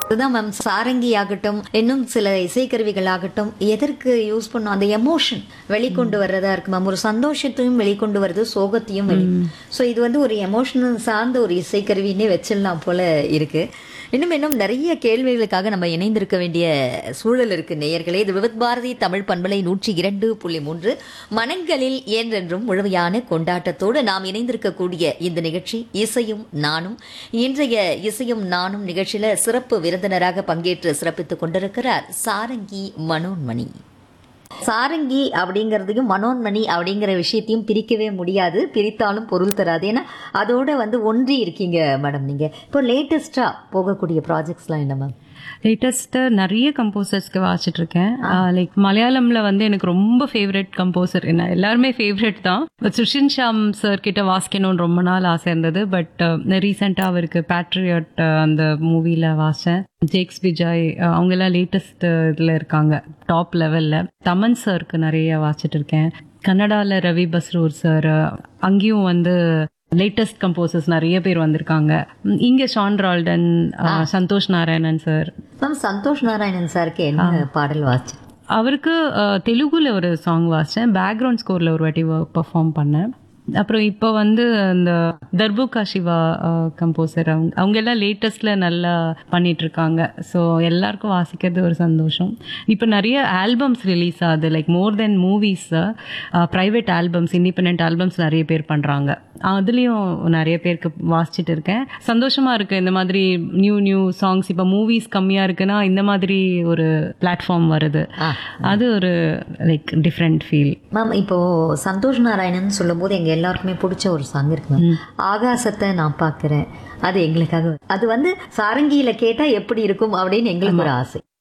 அதுதான் மேம் சாரங்கி ஆகட்டும் இன்னும் சில இசைக்கருவிகள் ஆகட்டும் எதற்கு யூஸ் பண்ணும் அந்த எமோஷன் வெளிக்கொண்டு வர்றதா இருக்கு மேம் ஒரு சந்தோஷத்தையும் வெளிக்கொண்டு வருது சோகத்தையும் வெளி ஸோ இது வந்து ஒரு எமோஷனல் சார்ந்த ஒரு இசைக்கருவின்னே வச்சிடலாம் போல இருக்கு இன்னும் இன்னும் நிறைய கேள்விகளுக்காக நம்ம இணைந்திருக்க வேண்டிய சூழல் இருக்கு நேயர்களே இது விவத் பாரதி தமிழ் பண்பலை நூற்றி இரண்டு புள்ளி மூன்று மனங்களில் என்றென்றும் முழுமையான கொண்டாட்டத்தோடு நாம் இணைந்திருக்கக்கூடிய இந்த நிகழ்ச்சி இசையும் நானும் இன்றைய இசையும் நானும் நிகழ்ச்சியில சிறப்பு விருந்தினராக பங்கேற்று சிறப்பித்துக் கொண்டிருக்கிறார் சாரங்கி மனோன்மணி சாரங்கி அப்படிங்கிறதையும் மனோன்மணி அப்படிங்கிற விஷயத்தையும் பிரிக்கவே முடியாது பிரித்தாலும் பொருள் தராது ஏன்னா அதோட வந்து ஒன்றி இருக்கீங்க மேடம் நீங்க இப்போ லேட்டஸ்டா போகக்கூடிய ப்ராஜெக்ட்ஸ்லாம் என்ன மேம் லேட்டஸ்ட்டு நிறைய கம்போசர்ஸ்க்கு வாசிச்சுட்டு இருக்கேன் லைக் மலையாளம்ல வந்து எனக்கு ரொம்ப ஃபேவரட் கம்போசர் என்ன எல்லாருமே ஃபேவரட் தான் பட் சுஷின் ஷாம் சார் கிட்ட வாசிக்கணும்னு ரொம்ப நாள் ஆசை இருந்தது பட் ரீசெண்டாக அவருக்கு பேட்ரியட் அந்த மூவியில் வாசித்தேன் ஜேக்ஸ் விஜய் அஹ், அவங்க எல்லாம் லேட்டஸ்ட் இதில் இருக்காங்க டாப் லெவலில் தமன் சாருக்கு நிறைய வாசிச்சுட்டு இருக்கேன் கன்னடாவில் ரவி பஸ்ரூர் சார் அங்கேயும் வந்து லேட்டஸ்ட் கம்போசர்ஸ் நிறைய பேர் வந்திருக்காங்க ம், இங்க ஷான் ரால்டன் அஹ், சந்தோஷ் நாராயணன் சார் மேம் சந்தோஷ் நாராயணன் சாருக்கு என்ன பாடல் வாச்சு அவருக்கு அஹ், தெலுங்குல ஒரு சாங் வாசிச்சேன் பேக்ரவுண்ட் ஸ்கோர்ல ஒரு வாட்டி பெர்ஃபார்ம் பண்ணேன் அப்புறம் இப்போ வந்து இந்த தர்புகா சிவா கம்போசர் அவங்க அவங்க எல்லாம் லேட்டஸ்ட்ல நல்லா பண்ணிட்டு இருக்காங்க ஸோ எல்லாருக்கும் வாசிக்கிறது ஒரு சந்தோஷம் இப்போ நிறைய ஆல்பம்ஸ் ரிலீஸ் ஆகுது like more than movies private albums independent albums நிறைய பேர் பண்றாங்க அதுலேயும் நிறைய பேருக்கு வாசிச்சுட்டு இருக்கேன் சந்தோஷமா இருக்கு இந்த மாதிரி நியூ நியூ சாங்ஸ் இப்போ மூவிஸ் கம்மியா இருக்குன்னா இந்த மாதிரி ஒரு பிளாட்ஃபார்ம் வருது அது ஒரு லைக் டிஃப்ரெண்ட் ஃபீல் மேம் இப்போ சந்தோஷ் நாராயணன் சொல்லும்போது எங்க எல்லாருக்குமே பிடிச்ச ஒரு சாங் இருக்கு மேம் ஆகாசத்தை நான் பார்க்கிறேன் அது எங்களுக்காக அது வந்து சாரங்கியில கேட்டா எப்படி இருக்கும் அப்படின்னு எங்களுக்கு ஒரு ஆசை